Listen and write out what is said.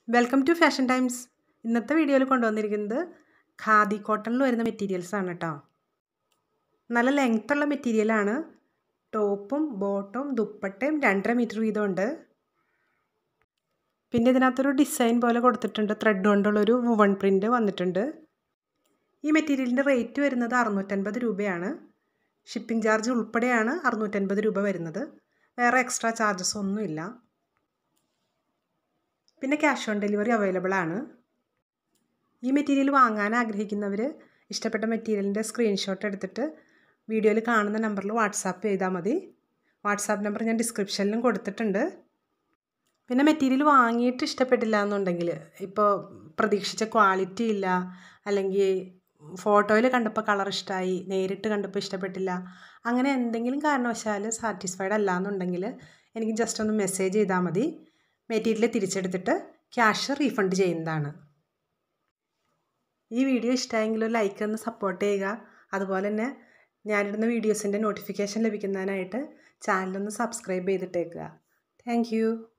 welcome to fashion times ഇന്നത്തെ വീഡിയോയിൽ കൊണ്ടുവന്നിരിക്കുന്നത് ഖാദി കോട്ടണിൽ വരുന്ന മെറ്റീരിയൽസ് ആണ് കേട്ടോ നല്ല ലെങ്ത് ഉള്ള മെറ്റീരിയലാണ് ടോപ്പും ബോട്ടും ദുപ്പട്ടയും രണ്ടര മീറ്റർ വീതമുണ്ട് പിന്നെ ഇതിനകത്തൊരു ഡിസൈൻ പോലെ കൊടുത്തിട്ടുണ്ട് ത്രെഡ് കൊണ്ടുള്ളൊരു വുവൺ പ്രിൻ്റ് വന്നിട്ടുണ്ട് ഈ മെറ്റീരിയലിൻ്റെ റേറ്റ് വരുന്നത് അറുന്നൂറ്റൻപത് രൂപയാണ് ഷിപ്പിംഗ് ചാർജ് ഉൾപ്പെടെയാണ് അറുന്നൂറ്റൻപത് രൂപ വരുന്നത് വേറെ എക്സ്ട്രാ ചാർജസ് ഒന്നുമില്ല പിന്നെ ക്യാഷ് ഓൺ ഡെലിവറി അവൈലബിൾ ആണ് ഈ മെറ്റീരിയൽ വാങ്ങാൻ ആഗ്രഹിക്കുന്നവർ ഇഷ്ടപ്പെട്ട മെറ്റീരിയലിൻ്റെ സ്ക്രീൻഷോട്ട് എടുത്തിട്ട് വീഡിയോയിൽ കാണുന്ന നമ്പറിൽ വാട്സാപ്പ് ചെയ്താൽ മതി വാട്സാപ്പ് നമ്പർ ഞാൻ ഡിസ്ക്രിപ്ഷനിലും കൊടുത്തിട്ടുണ്ട് പിന്നെ മെറ്റീരിയൽ വാങ്ങിയിട്ട് ഇഷ്ടപ്പെട്ടില്ല എന്നുണ്ടെങ്കിൽ ഇപ്പോൾ പ്രതീക്ഷിച്ച ക്വാളിറ്റി ഇല്ല അല്ലെങ്കിൽ ഫോട്ടോയിൽ കണ്ടപ്പോൾ കളർ ഇഷ്ടമായി നേരിട്ട് കണ്ടപ്പോൾ ഇഷ്ടപ്പെട്ടില്ല അങ്ങനെ എന്തെങ്കിലും കാരണവശാൽ സാറ്റിസ്ഫൈഡ് അല്ല എന്നുണ്ടെങ്കിൽ എനിക്ക് ജസ്റ്റ് ഒന്ന് മെസ്സേജ് ചെയ്താൽ മതി മെറ്റീരിയൽ തിരിച്ചെടുത്തിട്ട് ക്യാഷ് റീഫണ്ട് ചെയ്യുന്നതാണ് ഈ വീഡിയോ ഇഷ്ടമായെങ്കിൽ ഒരു ലൈക്ക് ഒന്ന് സപ്പോർട്ട് ചെയ്യുക അതുപോലെ തന്നെ ഞാനിടുന്ന വീഡിയോസിൻ്റെ നോട്ടിഫിക്കേഷൻ ലഭിക്കുന്നതിനായിട്ട് ചാനലൊന്ന് സബ്സ്ക്രൈബ് ചെയ്തിട്ടേക്കുക താങ്ക്